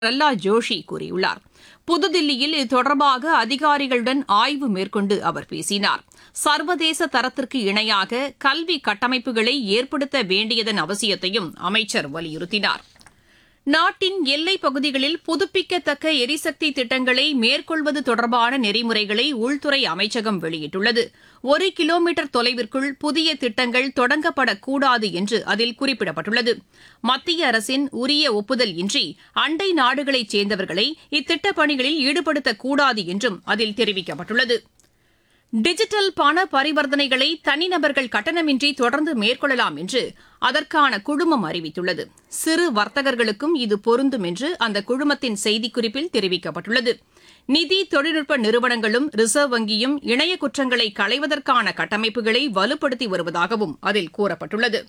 பிரஹ்லாத் ஜோஷி கூறியுள்ளார் புதுதில்லியில் இது தொடர்பாக அதிகாரிகளுடன் ஆய்வு மேற்கொண்டு அவர் பேசினார் சர்வதேச தரத்திற்கு இணையாக கல்வி கட்டமைப்புகளை ஏற்படுத்த வேண்டியதன் அவசியத்தையும் அமைச்சர் வலியுறுத்தினார் நாட்டின் எல்லைப் பகுதிகளில் புதுப்பிக்கத்தக்க எரிசக்தி திட்டங்களை மேற்கொள்வது தொடர்பான நெறிமுறைகளை உள்துறை அமைச்சகம் வெளியிட்டுள்ளது ஒரு கிலோமீட்டர் தொலைவிற்குள் புதிய திட்டங்கள் தொடங்கப்படக்கூடாது என்று அதில் குறிப்பிடப்பட்டுள்ளது மத்திய அரசின் உரிய ஒப்புதல் இன்றி அண்டை நாடுகளைச் சேர்ந்தவர்களை இத்திட்டப் பணிகளில் ஈடுபடுத்தக்கூடாது என்றும் அதில் தெரிவிக்கப்பட்டுள்ளது டிஜிட்டல் பண பரிவர்த்தனைகளை தனிநபர்கள் கட்டணமின்றி தொடர்ந்து மேற்கொள்ளலாம் என்று அதற்கான குழுமம் அறிவித்துள்ளது சிறு வர்த்தகர்களுக்கும் இது பொருந்தும் என்று அந்த குழுமத்தின் செய்திக்குறிப்பில் தெரிவிக்கப்பட்டுள்ளது நிதி தொழில்நுட்ப நிறுவனங்களும் ரிசர்வ் வங்கியும் இணைய குற்றங்களை களைவதற்கான கட்டமைப்புகளை வலுப்படுத்தி வருவதாகவும் அதில் கூறப்பட்டுள்ளது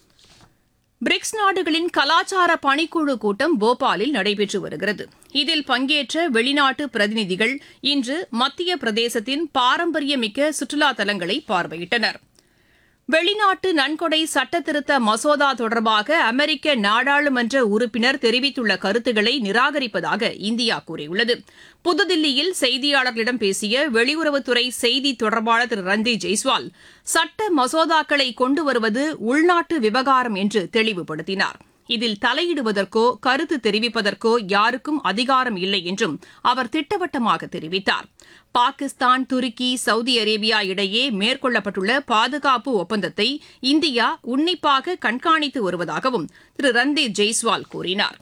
பிரிக்ஸ் நாடுகளின் கலாச்சார பணிக்குழு கூட்டம் போபாலில் நடைபெற்று வருகிறது இதில் பங்கேற்ற வெளிநாட்டு பிரதிநிதிகள் இன்று மத்திய பிரதேசத்தின் பாரம்பரியமிக்க சுற்றுலா தலங்களை பார்வையிட்டனர் வெளிநாட்டு நன்கொடை சட்டத்திருத்த மசோதா தொடர்பாக அமெரிக்க நாடாளுமன்ற உறுப்பினர் தெரிவித்துள்ள கருத்துக்களை நிராகரிப்பதாக இந்தியா கூறியுள்ளது புதுதில்லியில் செய்தியாளர்களிடம் பேசிய வெளியுறவுத்துறை செய்தி தொடர்பாளர் திரு ரன்தீப் ஜெய்ஸ்வால் சட்ட மசோதாக்களை கொண்டு வருவது உள்நாட்டு விவகாரம் என்று தெளிவுபடுத்தினார் இதில் தலையிடுவதற்கோ கருத்து தெரிவிப்பதற்கோ யாருக்கும் அதிகாரம் இல்லை என்றும் அவர் திட்டவட்டமாக தெரிவித்தார் பாகிஸ்தான் துருக்கி சவுதி அரேபியா இடையே மேற்கொள்ளப்பட்டுள்ள பாதுகாப்பு ஒப்பந்தத்தை இந்தியா உன்னிப்பாக கண்காணித்து வருவதாகவும் திரு ரன்தீப் ஜெய்ஸ்வால் கூறினார்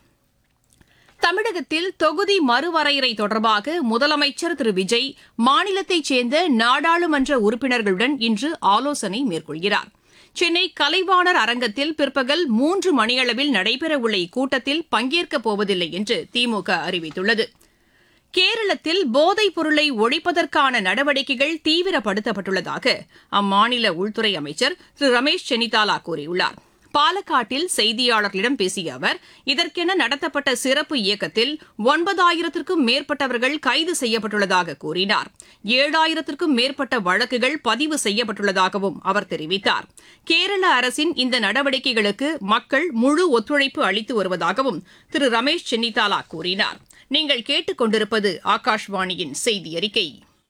தமிழகத்தில் தொகுதி மறுவரையறை தொடர்பாக முதலமைச்சர் திரு விஜய் மாநிலத்தைச் சேர்ந்த நாடாளுமன்ற உறுப்பினர்களுடன் இன்று ஆலோசனை மேற்கொள்கிறார் சென்னை கலைவாணர் அரங்கத்தில் பிற்பகல் மூன்று மணியளவில் நடைபெறவுள்ள இக்கூட்டத்தில் பங்கேற்கப் போவதில்லை என்று திமுக அறிவித்துள்ளது கேரளத்தில் போதைப் பொருளை ஒழிப்பதற்கான நடவடிக்கைகள் தீவிரப்படுத்தப்பட்டுள்ளதாக அம்மாநில உள்துறை அமைச்சர் திரு ரமேஷ் சென்னிதாலா கூறியுள்ளார் பாலக்காட்டில் செய்தியாளர்களிடம் பேசிய அவர் இதற்கென நடத்தப்பட்ட சிறப்பு இயக்கத்தில் ஒன்பதாயிரத்திற்கும் மேற்பட்டவர்கள் கைது செய்யப்பட்டுள்ளதாக கூறினார் ஏழாயிரத்திற்கும் மேற்பட்ட வழக்குகள் பதிவு செய்யப்பட்டுள்ளதாகவும் அவர் தெரிவித்தார் கேரள அரசின் இந்த நடவடிக்கைகளுக்கு மக்கள் முழு ஒத்துழைப்பு அளித்து வருவதாகவும் திரு ரமேஷ் சென்னிதாலா கூறினார் நீங்கள் கேட்டுக்கொண்டிருப்பது ஆகாஷ்வாணியின் செய்தி அறிக்கை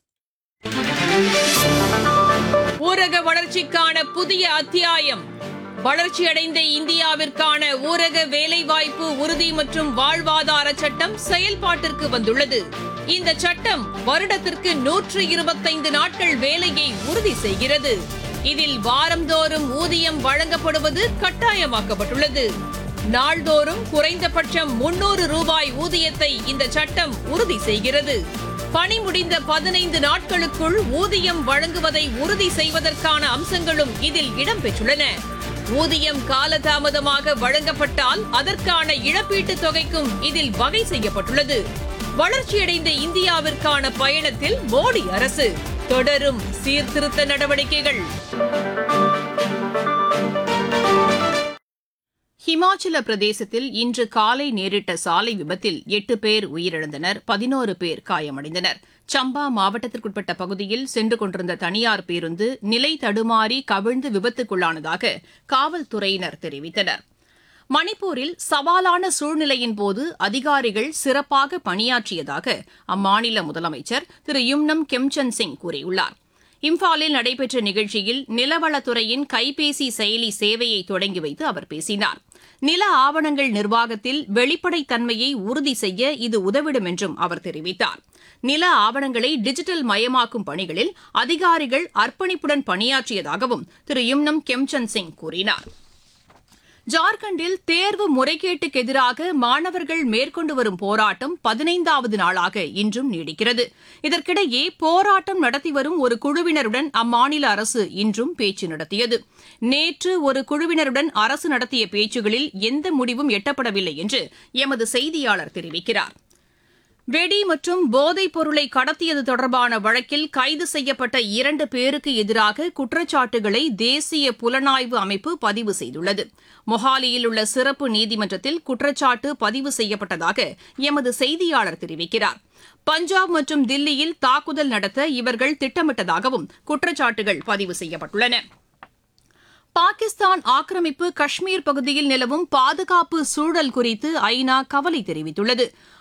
ஊரக வளர்ச்சிக்கான புதிய அத்தியாயம் வளர்ச்சியடைந்த இந்தியாவிற்கான ஊரக வேலைவாய்ப்பு உறுதி மற்றும் வாழ்வாதார சட்டம் செயல்பாட்டிற்கு வந்துள்ளது இந்த சட்டம் வருடத்திற்கு நூற்று இருபத்தைந்து நாட்கள் வேலையை உறுதி செய்கிறது இதில் வாரந்தோறும் ஊதியம் வழங்கப்படுவது கட்டாயமாக்கப்பட்டுள்ளது நாள்தோறும் குறைந்தபட்சம் முன்னூறு ரூபாய் ஊதியத்தை இந்த சட்டம் உறுதி செய்கிறது பணி முடிந்த பதினைந்து நாட்களுக்குள் ஊதியம் வழங்குவதை உறுதி செய்வதற்கான அம்சங்களும் இதில் இடம்பெற்றுள்ளன ஊதியம் காலதாமதமாக வழங்கப்பட்டால் அதற்கான இழப்பீட்டுத் தொகைக்கும் இதில் வகை செய்யப்பட்டுள்ளது வளர்ச்சியடைந்த இந்தியாவிற்கான பயணத்தில் மோடி அரசு தொடரும் சீர்திருத்த நடவடிக்கைகள் ஹிமாச்சல பிரதேசத்தில் இன்று காலை நேரிட்ட சாலை விபத்தில் எட்டு பேர் உயிரிழந்தனர் பதினோரு பேர் காயமடைந்தனர் சம்பா மாவட்டத்திற்குட்பட்ட பகுதியில் சென்று கொண்டிருந்த தனியார் பேருந்து நிலை தடுமாறி கவிழ்ந்து விபத்துக்குள்ளானதாக காவல்துறையினர் தெரிவித்தனர் மணிப்பூரில் சவாலான சூழ்நிலையின் போது அதிகாரிகள் சிறப்பாக பணியாற்றியதாக அம்மாநில முதலமைச்சர் திரு யும்னம் கெம்சந்த் சிங் கூறியுள்ளார் இம்பாலில் நடைபெற்ற நிகழ்ச்சியில் நிலவளத்துறையின் கைபேசி செயலி சேவையை தொடங்கி வைத்து அவர் பேசினார் நில ஆவணங்கள் நிர்வாகத்தில் வெளிப்படைத்தன்மையை உறுதி செய்ய இது உதவிடும் என்றும் அவர் தெரிவித்தார் நில ஆவணங்களை டிஜிட்டல் மயமாக்கும் பணிகளில் அதிகாரிகள் அர்ப்பணிப்புடன் பணியாற்றியதாகவும் திரு யும்னம் கெம்சந்த் சிங் கூறினார் ஜார்க்கண்டில் தேர்வு முறைகேட்டுக்கு எதிராக மாணவர்கள் மேற்கொண்டு வரும் போராட்டம் பதினைந்தாவது நாளாக இன்றும் நீடிக்கிறது இதற்கிடையே போராட்டம் நடத்தி வரும் ஒரு குழுவினருடன் அம்மாநில அரசு இன்றும் பேச்சு நடத்தியது நேற்று ஒரு குழுவினருடன் அரசு நடத்திய பேச்சுகளில் எந்த முடிவும் எட்டப்படவில்லை என்று எமது செய்தியாளர் தெரிவிக்கிறார் வெடி மற்றும் போதைப் பொருளை கடத்தியது தொடர்பான வழக்கில் கைது செய்யப்பட்ட இரண்டு பேருக்கு எதிராக குற்றச்சாட்டுகளை தேசிய புலனாய்வு அமைப்பு பதிவு செய்துள்ளது மொஹாலியில் உள்ள சிறப்பு நீதிமன்றத்தில் குற்றச்சாட்டு பதிவு செய்யப்பட்டதாக எமது செய்தியாளர் தெரிவிக்கிறார் பஞ்சாப் மற்றும் தில்லியில் தாக்குதல் நடத்த இவர்கள் திட்டமிட்டதாகவும் குற்றச்சாட்டுகள் பதிவு செய்யப்பட்டுள்ளன பாகிஸ்தான் ஆக்கிரமிப்பு காஷ்மீர் பகுதியில் நிலவும் பாதுகாப்பு சூழல் குறித்து ஐநா கவலை தெரிவித்துள்ளது